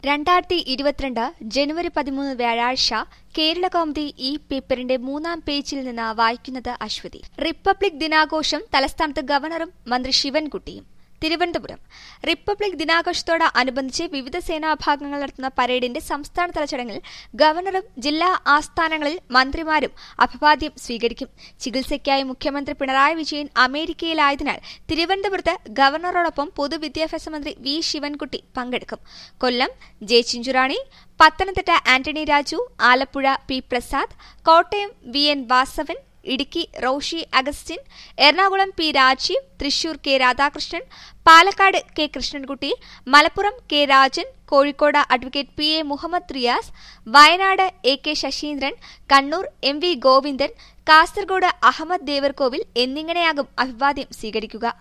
രണ്ടായിരത്തി ഇരുപത്തിരണ്ട് ജനുവരി പതിമൂന്ന് വ്യാഴാഴ്ച കേരള കൗമുദി ഈ പേപ്പറിന്റെ മൂന്നാം പേജിൽ നിന്ന് വായിക്കുന്നത് അശ്വതി റിപ്പബ്ലിക് ദിനാഘോഷം തലസ്ഥാനത്ത് ഗവർണറും മന്ത്രി ശിവൻകുട്ടിയും തിരുവനന്തപുരം റിപ്പബ്ലിക് ദിനാഘോഷത്തോട് അനുബന്ധിച്ച് വിവിധ സേനാഭാഗങ്ങൾ നടത്തുന്ന പരേഡിന്റെ സംസ്ഥാനതല ചടങ്ങിൽ ഗവർണറും ജില്ലാ ആസ്ഥാനങ്ങളിൽ മന്ത്രിമാരും അഭിവാദ്യം സ്വീകരിക്കും ചികിത്സയ്ക്കായി മുഖ്യമന്ത്രി പിണറായി വിജയൻ അമേരിക്കയിലായതിനാൽ തിരുവനന്തപുരത്ത് ഗവർണറോടൊപ്പം പൊതുവിദ്യാഭ്യാസ മന്ത്രി വി ശിവൻകുട്ടി പങ്കെടുക്കും Kollam J Chinchurani Pathanamthitta Antony Raju Alappuzha P Prasad Kottayam V N Vasavan Idukki Roshy Augustine Ernakulam P Rajeev Thrissur K Radhakrishnan Palakkad K Krishnankutty Malappuram K Rajan Kozhikode advocate P A Muhammad Riyas Wayanad A K Saseendran Kannur M V Govindan Kasaragod Ahammad Devarkovil എന്നിങ്ങനെയാകും അഭിവാദ്യം സ്വീകരിക്കുക